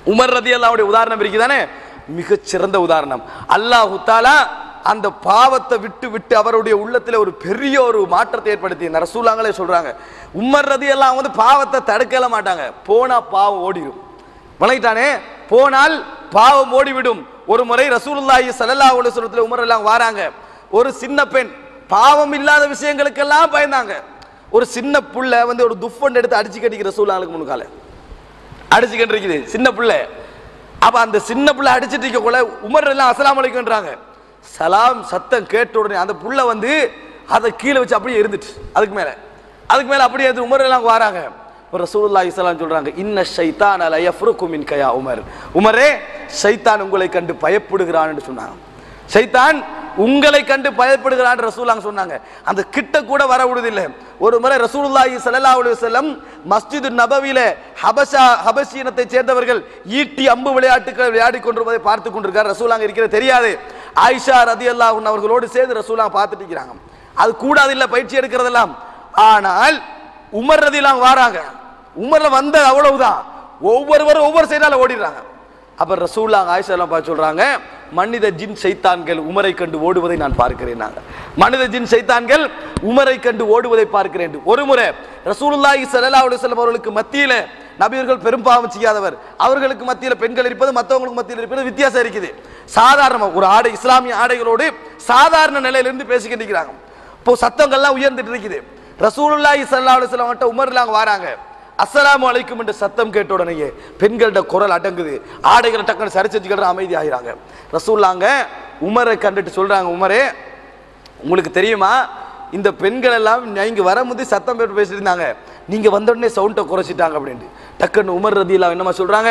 Umar ரதி அல்லாவுடைய உதாரணம் இருக்குதானே மிகச் சிறந்த உதாரணம் அல்லாஹு தாலா அந்த பாவத்தை விட்டு விட்டு அவருடைய உள்ளத்துல ஒரு பெரிய ஒரு மாற்றத்தை ஏற்படுத்தி இந்த ரசூலாங்களே சொல்றாங்க உமர் ரதி எல்லாம் வந்து பாவத்தை தடுக்கல மாட்டாங்க போனா பாவம் ஓடிடும் விளங்கிட்டானே போனால் பாவம் ஓடிவிடும் ஒரு முறை ரசூலுல்லாஹி ஸல்லல்லாஹு அலைஹி வஸல்லத்துல உமர் எல்லாம் வாராங்க ஒரு சின்ன பெண் பாவம் இல்லாத விஷயங்களுக்கெல்லாம் பயந்தாங்க ஒரு சின்ன புள்ள வந்து ஒரு துஃபன் எடுத்து அடிச்சு கட்டிக்கிற ரசூலுல்லாஹுக்கு முன்கால அடிச்சுக்கிட்டு இருக்குது சின்ன பிள்ளை அப்ப அந்த சின்ன பிள்ளை அடிச்சிட்டு இருக்க கூட உமர் எல்லாம் அஸ்ஸலாமு அலைக்கும்ன்றாங்க சலாம் சத்தம் கேட்ட உடனே அந்த புள்ள வந்து அதை கீழே வச்சு அப்படியே இருந்துட்டு அதுக்கு மேல அதுக்கு மேல அப்படியே இருந்து உமர் எல்லாம் வராங்க ஒரு ரசூலுல்லாஹி ஸல்லல்லாஹு சொல்றாங்க இன்ன ஷைத்தான் அல யஃப்ருக்கு மின் கயா உமர் உமரே ஷைத்தான் உங்களை கண்டு பயப்படுகிறான்னு சொன்னாங்க ஷைத்தான் உங்களை கண்டு பயப்படுகிறான் ரசூலாங்க சொன்னாங்க அந்த கிட்ட கூட வர விடுதில்லை ஒரு முறை ரசூலுல்லாஹி ஸல்லல்லாஹு அலைஹி வஸல்லம் மஸ்ஜிது நபவியில ஹபஷா ஹபஷி இனத்தை சேர்ந்தவர்கள் ஈட்டி அம்பு விளையாட்டுகள் விளையாடி கொண்டிருப்பதை பார்த்து கொண்டிருக்கார் ரசூலாங்க இருக்கிறது தெரியாது ஆயிஷா ரதியல்லாஹு அன்ஹா அவர்களோடு சேர்ந்து ரசூலாங்க பார்த்துட்டு இருக்கிறாங்க அது கூடாது இல்ல பயிற்சி எடுக்கிறதெல்லாம் ஆனால் உமர் ரதியல்லாஹு வாராங்க உமர்ல வந்த அவ்வளவுதான் ஒவ்வொருவரும் ஒவ்வொரு சைடால ஓடிடுறாங்க அப்ப ரசூல்லா ஆயிஷா எல்லாம் பார்த்து சொல்றாங்க மனித ஜின் சைத்தான்கள் உமரை கண்டு ஓடுவதை நான் பார்க்கிறேன் நாங்க மனித ஜின் சைத்தான்கள் உமரை கண்டு ஓடுவதை பார்க்கிறேன் என்று. ஒரு முறை ரசூலுல்லாஹி ஸல்லல்லாஹு அலைஹி வஸல்லம் அவர்களுக்கு மத்தியில நபியர்கள் பெரும் பாவம் செய்யாதவர் அவர்களுக்கு மத்தியில பெண்கள் இருப்பது மற்றவங்களுக்கு மத்தியில் இருப்பது வித்தியாசம் இருக்குது சாதாரணமா ஒரு ஆடை இஸ்லாமிய ஆடைகளோடு சாதாரண நிலையிலிருந்து பேசிக்கிட்டு இருக்கிறாங்க இப்போ சத்தங்கள்லாம் உயர்ந்துட்டு இருக்குது ரசூலுல்லாஹி ஸல்லல்லாஹு அலைஹி வஸல்லம் கிட்ட உமர்லாம் வராங்க அஸ்ஸலாமு அலைக்கும் என்று சத்தம் கேட்ட உடனேயே பெண்கள்ட குரல் அடங்குது ஆடைகளை டக்குன்னு சரி செஞ்சுக்கிற அமைதி ஆகிறாங்க ரசூல்லாங்க உமரை கண்டுட்டு சொல்றாங்க உமரே உங்களுக்கு தெரியுமா இந்த பெண்கள் எல்லாம் நீங்க வரும்போது சத்தம் போட்டு பேசிட்டு இருந்தாங்க நீங்க வந்த உடனே சவுண்டை குறைச்சிட்டாங்க அப்படின்ட்டு டக்குன்னு உமர் ரதியெல்லாம் என்னமா சொல்றாங்க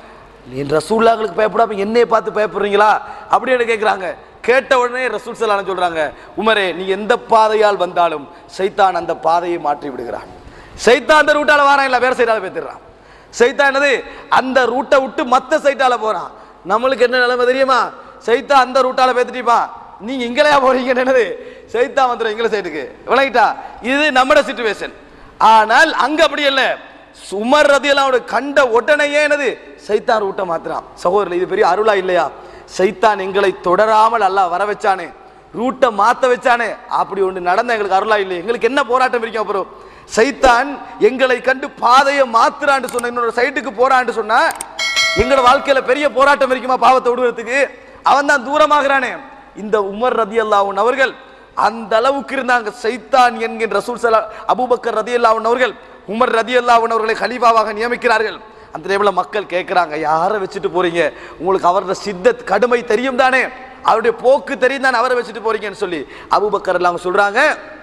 நீ ரசூல்லாங்களுக்கு பயப்படாம என்னைய பார்த்து பயப்படுறீங்களா அப்படின்னு கேட்குறாங்க கேட்ட உடனே ரசூல் சலான சொல்றாங்க உமரே நீ எந்த பாதையால் வந்தாலும் சைத்தான் அந்த பாதையை மாற்றி விடுகிறான் சைத்தான் அந்த ரூட்டால வாரான் இல்ல வேற சைடால பேத்துறான் சைத்தான் என்னது அந்த ரூட்டை விட்டு மத்த சைட்டால போறான் நம்மளுக்கு என்ன நிலைமை தெரியுமா சைத்தான் அந்த ரூட்டால பேத்துட்டிப்பா நீங்க இங்களையா போறீங்க என்னது சைத்தான் வந்துடும் எங்களை சைடுக்கு விளங்கிட்டா இது நம்மட சிச்சுவேஷன் ஆனால் அங்க அப்படி இல்ல சுமர் ரதியெல்லாம் கண்ட உடனேயே என்னது சைத்தான் ரூட்டை மாத்துறான் சகோதரர் இது பெரிய அருளா இல்லையா சைத்தான் எங்களை தொடராமல் அல்லாஹ் வர வச்சானே ரூட்டை மாத்த வச்சானே அப்படி ஒன்று நடந்த எங்களுக்கு அருளா இல்லை எங்களுக்கு என்ன போராட்டம் இருக்கும் அப்புறம் சைத்தான் எங்களை கண்டு பாதையை மாத்துறான்னு சொன்ன இன்னொரு சைட்டுக்கு போறான்னு சொன்னா எங்களோட வாழ்க்கையில பெரிய போராட்டம் இருக்குமா பாவத்தை விடுவதற்கு அவன் தான் தூரமாகிறானே இந்த உமர் ரதி அல்லாஹன் அவர்கள் அந்த அளவுக்கு இருந்தாங்க சைத்தான் என்கின்ற ரசூல் சலா அபூபக்கர் ரதி அல்லாஹன் அவர்கள் உமர் ரதி அல்லாஹன் அவர்களை கலீஃபாவாக நியமிக்கிறார்கள் அந்த டைம்ல மக்கள் கேட்குறாங்க யாரை வச்சுட்டு போறீங்க உங்களுக்கு அவரோட சித்தத் கடுமை தெரியும் தானே அவருடைய போக்கு தெரியும் தானே அவரை வச்சுட்டு போறீங்கன்னு சொல்லி அபூபக்கர் எல்லாம் சொல்றாங்க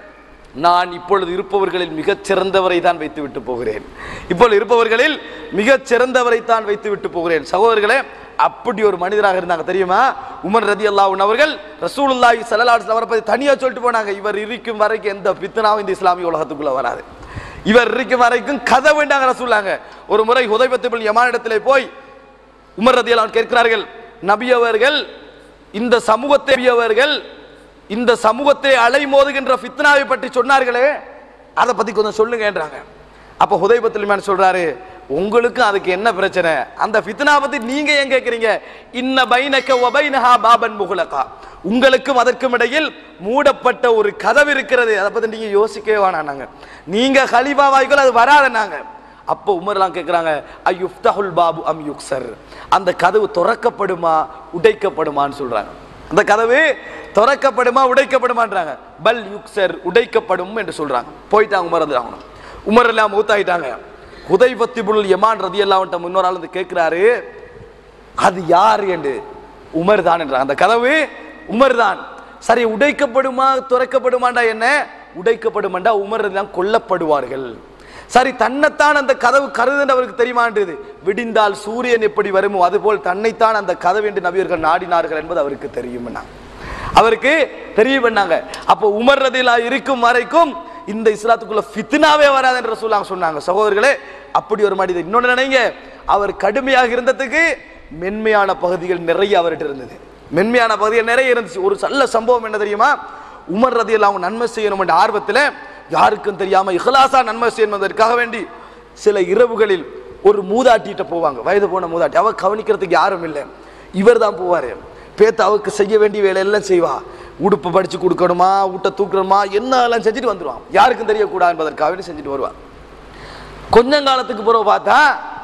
நான் இப்பொழுது இருப்பவர்களில் மிகச் சிறந்தவரை தான் வைத்து விட்டு போகிறேன் இப்பொழுது இருப்பவர்களில் மிகச் சிறந்தவரை தான் வைத்து விட்டு போகிறேன் சகோதரர்களே அப்படி ஒரு மனிதராக இருந்தாங்க தெரியுமா உமர் ரதி அல்லாஹ் அவர்கள் ரசூலுல்லாஹி ஸல்லல்லாஹு அலைஹி அவரை பத்தி தனியா சொல்லிட்டு போனாங்க இவர் இருக்கும் வரைக்கும் எந்த பித்தனாவும் இந்த இஸ்லாமிய உலகத்துக்குள்ள வராது இவர் இருக்கும் வரைக்கும் கதை வேண்டாங்க ரசூலாங்க ஒரு முறை ஹுதைபத்துபில் யமானிடத்திலே போய் உமர் ரதி அல்லாஹ் கேட்கிறார்கள் நபி அவர்கள் இந்த சமூகத்தை அவர்கள் இந்த சமூகத்தை அலைமோதுகின்ற ஃபித்னாவை பற்றி சொன்னார்களே அதை பத்தி கொஞ்சம் சொல்லுங்கன்றாங்க அப்ப ஹுதைபத்துல் இமான் சொல்றாரு உங்களுக்கும் அதுக்கு என்ன பிரச்சனை அந்த ஃபித்னா பத்தி நீங்க ஏன் கேக்குறீங்க இன்ன பைனக வ பைனஹா பாபன் முகுலகா உங்களுக்கும் அதற்கும் இடையில் மூடப்பட்ட ஒரு கதவு இருக்கிறது அதை பத்தி நீங்க யோசிக்கவே வேணாம் நீங்க ஹலீஃபா வாய்க்கோல் அது வராத நாங்க அப்போ உமர்லாம் கேட்குறாங்க ஐயுஃப்தஹுல் பாபு அம் யுக்சர் அந்த கதவு திறக்கப்படுமா உடைக்கப்படுமான்னு சொல்றாங்க அந்த கதவு திறக்கப்படுமா உடைக்கப்படுமான்றாங்க பல் யுக்சர் உடைக்கப்படும் என்று சொல்றாங்க போயிட்டாங்க உமர் வந்து ஆகணும் உமர் எல்லாம் மூத்தாயிட்டாங்க ஹுதைபத்திபுல் யமான் ரதி எல்லாம் முன்னொரு ஆள் வந்து கேட்கிறாரு அது யார் என்று உமர் தான் என்றாங்க அந்த கதவு உமர் தான் சரி உடைக்கப்படுமா துறக்கப்படுமாண்டா என்ன உடைக்கப்படுமாண்டா உமர் எல்லாம் கொல்லப்படுவார்கள் சரி தன்னைத்தான் அந்த கதவு கருதுன்னு அவருக்கு தெரியுமான்றது விடிந்தால் சூரியன் எப்படி வருமோ அதுபோல் தன்னைத்தான் அந்த கதவு என்று நபியர்கள் நாடினார்கள் என்பது அவருக்கு தெரியும் அவருக்கு தெரியும் பண்ணாங்க அப்போ உமர் ரதிலா இருக்கும் வரைக்கும் இந்த இஸ்லாத்துக்குள்ள ஃபித்னாவே வராது என்று ரசூலுல்லாஹ் சொன்னாங்க சகோதரர்களே அப்படி ஒரு மனிதர் இன்னொன்று நினைங்க அவர் கடுமையாக இருந்ததுக்கு மென்மையான பகுதிகள் நிறைய அவர்கிட்ட இருந்தது மென்மையான பகுதிகள் நிறைய இருந்துச்சு ஒரு நல்ல சம்பவம் என்ன தெரியுமா உமர் ரதியெல்லாம் அவங்க நன்மை செய்யணும் என்ற ஆர்வத்தில் யாருக்கும் தெரியாம இஹ்லாசா நன்மை செய்யணும் என்பதற்காக வேண்டி சில இரவுகளில் ஒரு மூதாட்டிகிட்ட போவாங்க வயது போன மூதாட்டி அவ கவனிக்கிறதுக்கு யாரும் இல்லை இவர் தான் போவாரு பேத்து அவருக்கு செய்ய வேண்டிய வேலையெல்லாம் செய்வா உடுப்பு படிச்சு கொடுக்கணுமா ஊட்ட தூக்கணுமா என்ன எல்லாம் செஞ்சுட்டு வந்துடுவான் யாருக்கும் தெரியக்கூடாது என்பதற்காக வேண்டி செஞ்சுட்டு வருவான் கொஞ்ச காலத்துக்கு பிறகு பார்த்தா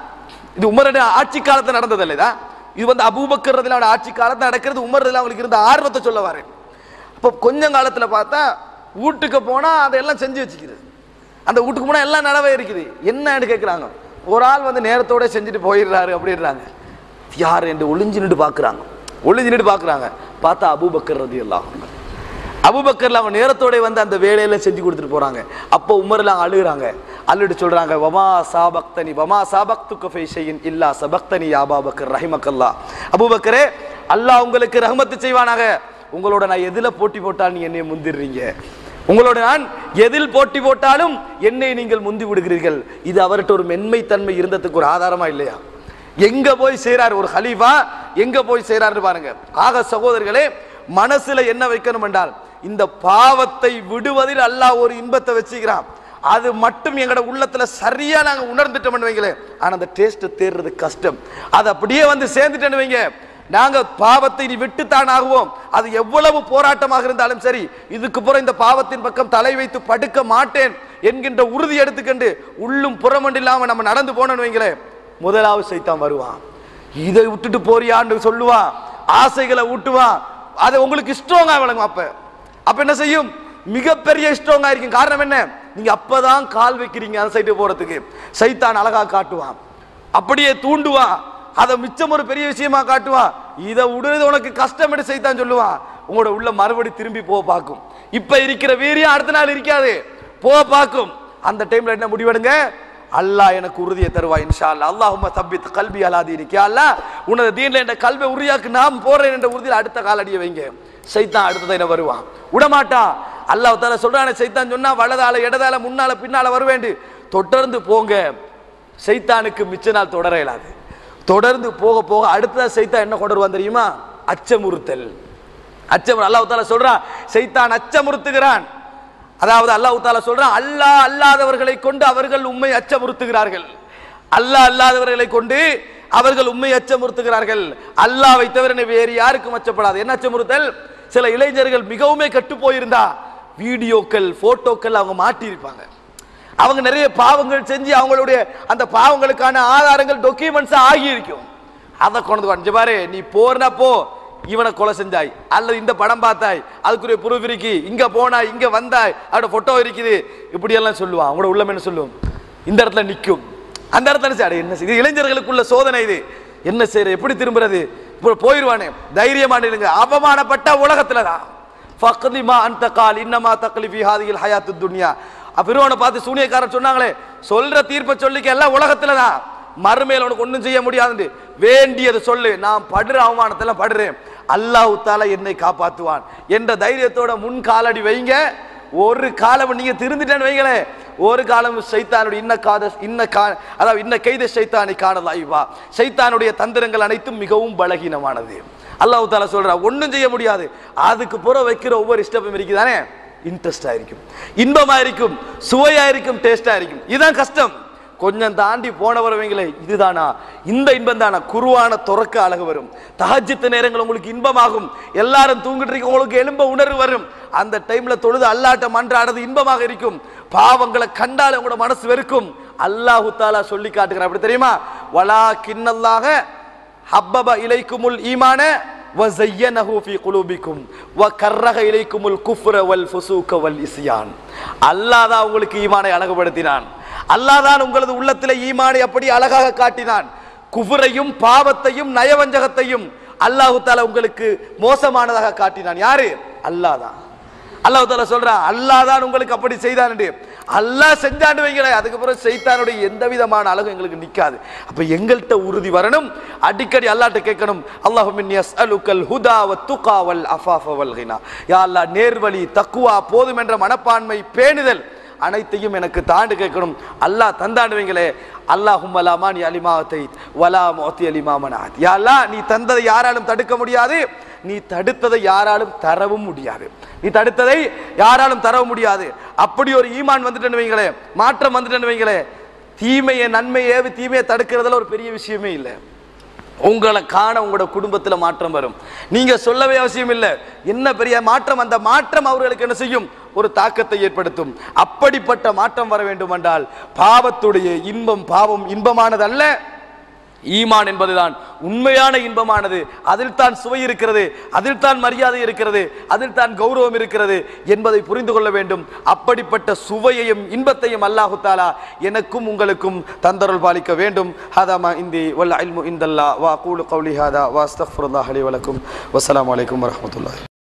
இது உமருடைய ஆட்சி காலத்துல நடந்தது இல்லைதா இது வந்து அபூபக்கர் ரதிலாவோட ஆட்சி காலத்துல நடக்கிறது உமர் ரதிலா அவங்களுக்கு இருந்த ஆர்வத்தை சொல்ல வரேன் அப்போ கொஞ்ச காலத்துல பார்த்தா வீட்டுக்கு போனா அதெல்லாம் செஞ்சு வச்சுக்கிறது அந்த வீட்டுக்கு போனா எல்லாம் நடவே இருக்குது என்னன்னு கேட்குறாங்க ஒரு ஆள் வந்து நேரத்தோட செஞ்சுட்டு போயிடுறாரு அப்படின்றாங்க யார் என்று ஒளிஞ்சு நின்று பார்க்குறாங்க ஒளிஞ்சு நின்று பார்க்குறாங்க பார்த்தா அபூபக்கர் ரதி எல்லாம் அபுபக்கர்ல அவங்க நேரத்தோட வந்து அந்த வேலையில செஞ்சு கொடுத்துட்டு போறாங்க அப்போ உமர்லாம் அழுகுறாங்க அழுட்டு சொல்றாங்க வமா சாபக்தனி வமா சாபக்துக்கு ஃபைஷையின் இல்லா சபக்தனி அபாபக்கர் ரஹிமக்கல்லா அபூபக்கரே அல்லாஹ் உங்களுக்கு ரஹமத்து செய்வானாக உங்களோட நான் எதுல போட்டி போட்டால் நீ என்னை முந்திடுறீங்க உங்களோட நான் எதில் போட்டி போட்டாலும் என்னை நீங்கள் முந்தி விடுகிறீர்கள் இது அவர்கிட்ட ஒரு மென்மைத்தன்மை இருந்ததுக்கு ஒரு ஆதாரமா இல்லையா எங்க போய் செய்றார் ஒரு ஹலீஃபா எங்க போய் செய்றாரு பாருங்க ஆக சகோதரர்களே மனசுல என்ன வைக்கணும் என்றால் இந்த பாவத்தை விடுவதில் அல்லாஹ் ஒரு இன்பத்தை வச்சுக்கிறான் அது மட்டும் எங்கட உள்ளத்துல சரியா நாங்க உணர்ந்துட்டோம்னு வைங்களேன் ஆனா அந்த டேஸ்ட் தேர்றது கஷ்டம் அது அப்படியே வந்து சேர்ந்துட்டேன்னு வைங்க நாங்க பாவத்தை நீ விட்டுத்தான் ஆகுவோம் அது எவ்வளவு போராட்டமாக இருந்தாலும் சரி இதுக்கு புறம் இந்த பாவத்தின் பக்கம் தலை வைத்து படுக்க மாட்டேன் என்கின்ற உறுதி எடுத்துக்கொண்டு உள்ளும் புறமண்டு இல்லாம நம்ம நடந்து போனோம்னு வைங்களேன் முதலாவது சைத்தான் வருவான் இதை விட்டுட்டு போறியான்னு சொல்லுவான் ஆசைகளை ஊட்டுவான் அது உங்களுக்கு ஸ்ட்ராங்கா விளங்கும் அப்ப அப்ப என்ன செய்யும் மிகப்பெரிய ஸ்ட்ராங்கா இருக்கும் காரணம் என்ன நீங்க அப்பதான் கால் வைக்கிறீங்க அந்த சைடு போறதுக்கு சைத்தான் அழகா காட்டுவான் அப்படியே தூண்டுவான் அதை மிச்சம் ஒரு பெரிய விஷயமா காட்டுவான் இதை விடுறது உனக்கு கஷ்டம் என்று சைத்தான் சொல்லுவான் உங்களோட உள்ள மறுபடி திரும்பி போக பார்க்கும் இப்ப இருக்கிற வீரியம் அடுத்த நாள் இருக்காது போக பார்க்கும் அந்த டைம்ல என்ன முடிவெடுங்க அல்லாஹ் எனக்கு உறுதியை தருவாய் இன்ஷா அல்லாஹ் அல்லாஹும்ம தப்பித் கல்வி அலாதி இருக்கியா அல்லாஹ் உனது தீன்ல என்ற கல்வை உறுதியாக்கு நாம் போறேன் என்ற உறுதியில் அடுத்த காலடியை வைங்க சைத்தான் அடுத்ததை என்ன வருவான் விடமாட்டான் அல்லாஹ் தால சொல்றானே சைத்தான் சொன்னா வலதால இடதால முன்னால பின்னால வருவேண்டு தொடர்ந்து போங்க சைத்தானுக்கு மிச்ச நாள் தொடர இயலாது தொடர்ந்து போக போக அடுத்ததா சைத்தான் என்ன கொண்டு வருவான் தெரியுமா அச்சமுறுத்தல் அச்சம் அல்லாஹ் தால சொல்றான் சைத்தான் அச்சமுறுத்துகிறான் அதாவது அல்லாஹ் தாலா சொல்றான் அல்லாஹ் அல்லாதவர்களை கொண்டு அவர்கள் உண்மை அச்சமுறுத்துகிறார்கள் அல்லாஹ் அல்லாதவர்களை கொண்டு அவர்கள் உண்மை அச்சமுறுத்துகிறார்கள் அல்லாஹ்வை தவிர வேறு யாருக்கும் அச்சப்படாது என்ன அச்சமுறுத்தல் சில இளைஞர்கள் மிகவுமே கெட்டு போயிருந்தா வீடியோக்கள் போட்டோக்கள் அவங்க மாட்டியிருப்பாங்க அவங்க நிறைய பாவங்கள் செஞ்சு அவங்களுடைய அந்த பாவங்களுக்கான ஆதாரங்கள் டாக்குமெண்ட்ஸ் ஆகி இருக்கும் அதை கொண்டு வந்து பாரு நீ போறனா போ இவனை கொலை செஞ்சாய் அல்லது இந்த படம் பார்த்தாய் அதுக்குரிய ப்ரூஃப் இருக்கு இங்க போனாய் இங்க வந்தாய் அவட போட்டோ இருக்குது இப்படி எல்லாம் சொல்லுவான் அவங்களோட உள்ளம் என்ன சொல்லும் இந்த இடத்துல நிற்கும் அந்த இடத்துல என்ன செய்ய- என்ன செய்ய- இது இளைஞர்களுக்குள்ள சோதனை இது என்ன செய்யற எப்படி திரும்புறது இப்போ போயிருவானே தைரியமா நில்லுங்க அவமானப்பட்ட உலகத்துல தான் ஃபக்திமா அந்த கால் இன்னமா தக்லிஃபி ஹாதியில் ஹயாத்து துன்யா பிறவனை பார்த்து சூனியக்காரன் சொன்னாங்களே சொல்ற தீர்ப்பை சொல்லிக்க எல்லாம் உலகத்துல தான் மறுமையில் உனக்கு ஒண்ணும் செய்ய முடியாதுன்னு வேண்டியதை சொல்லு நான் படுற அவமானத்தெல்லாம் படுறேன் அல்லாஹ் தாலா என்னை காப்பாத்துவான் என்ற தைரியத்தோட முன் காலடி வைங்க ஒரு காலம் நீங்க திருந்துட்டேன்னு வைங்களேன் ஒரு காலம் சைத்தானுடைய இன்ன காத இன்ன கா அதாவது இன்ன கைத சைத்தானை காணலாய்வா சைத்தானுடைய தந்திரங்கள் அனைத்தும் மிகவும் பலகீனமானது அல்லாஹ் தாலா சொல்றா ஒண்ணும் செய்ய முடியாது அதுக்கு புற வைக்கிற ஒவ்வொரு ஸ்டெப்பும் இருக்குதானே இன்ட்ரெஸ்டா இருக்கும் இன்பமா இருக்கும் சுவையா இருக்கும் டேஸ்டா இருக்கும் இதுதான் கஷ்டம் கொஞ்சம் தாண்டி போனவரவங்களே இதுதானா இந்த இன்பம் தானா குருவான துறக்க அழகு வரும் தஹஜ்ஜத்து நேரங்கள் உங்களுக்கு இன்பமாகும் எல்லாரும் தூங்கிட்டு இருக்க உங்களுக்கு எலும்ப உணர்வு வரும் அந்த டைம்ல தொழுது அல்லாட்ட மன்றாடுறது இன்பமாக இருக்கும் பாவங்களை கண்டால் உங்களோட மனசு வெறுக்கும் அல்லாஹு தாலா சொல்லி காட்டுகிறார் அப்படி தெரியுமா வலா கிண்ணல்லாக ஹப்பப இலைக்குமுல் ஈமான وزينه في قلوبكم وكره اليكم الكفر والفسوق والعصيان அல்லாஹ் தான் உங்களுக்கு ஈமானை அழகுபடுத்தினான் அல்லாஹ் தான் உங்களது உள்ளத்திலே ஈமானை அப்படி அழகாக காட்டினான் குஃபரையும் பாவத்தையும் நயவஞ்சகத்தையும் அல்லாஹு தாலா உங்களுக்கு மோசமானதாக காட்டினான் யாரு அல்லாஹ் தான் அல்லாஹ் தாலா சொல்றான் அல்லாஹ் தான் உங்களுக்கு அப்படி செய்தான் என்று அல்லாஹ் செஞ்சாண்டு வைங்களேன் அதுக்கப்புறம் செய்தானுடைய எந்த விதமான அழகும் எங்களுக்கு நிக்காது அப்ப எங்கள்கிட்ட உறுதி வரணும் அடிக்கடி அல்லாஹ்ட்ட கேட்கணும் அல்லாஹுமின் யஸ்அலுக்கல் ஹுதா வத் துகா வல் அஃபாஃப வல் கினா யா அல்லாஹ் நேர்வழி தக்குவா போதும் என்ற மனப்பான்மை பேணுதல் அனைத்தையும் எனக்கு தாண்டு கேட்கணும் அல்லாஹ் தந்தாண்டுவீங்களே அல்லாஹும் அலாமா நீ அலிமா தைத் வலா மோத்தி அலிமா மனாத் யா அல்லாஹ் நீ தந்ததை யாராலும் தடுக்க முடியாது நீ தடுத்ததை யாராலும் தரவும் முடியாது நீ தடுத்ததை யாராலும் தரவும் முடியாது அப்படி ஒரு ஈமான் வந்துட்டேன்னு வைங்களே மாற்றம் வந்துட்டேன்னு வைங்களே தீமையை நன்மையை ஏவி தீமையை தடுக்கிறதுல ஒரு பெரிய விஷயமே இல்லை உங்களை காண உங்களோட குடும்பத்துல மாற்றம் வரும் நீங்க சொல்லவே அவசியம் இல்லை என்ன பெரிய மாற்றம் அந்த மாற்றம் அவர்களுக்கு என்ன செய்யும் ஒரு தாக்கத்தை ஏற்படுத்தும் அப்படிப்பட்ட மாற்றம் வர வேண்டும் என்றால் பாவத்துடைய இன்பம் பாவம் இன்பமானது அல்ல ஈமான் என்பதுதான் உண்மையான இன்பமானது அதில் தான் சுவை இருக்கிறது அதில் தான் மரியாதை இருக்கிறது அதில் தான் கௌரவம் இருக்கிறது என்பதை புரிந்து கொள்ள வேண்டும் அப்படிப்பட்ட சுவையையும் இன்பத்தையும் அல்லாஹு தாலா எனக்கும் உங்களுக்கும் தந்தருள் பாலிக்க வேண்டும் ஹாதாமா இந்தி வல் அல்மு இந்தல்லா வா கூலு கௌலி ஹாதா வா அஸ்தக்ஃபிருல்லாஹ் அலி வலக்கும் வஸ்ஸலாமு அலைக்கும் வரஹ்மத்துல்லாஹி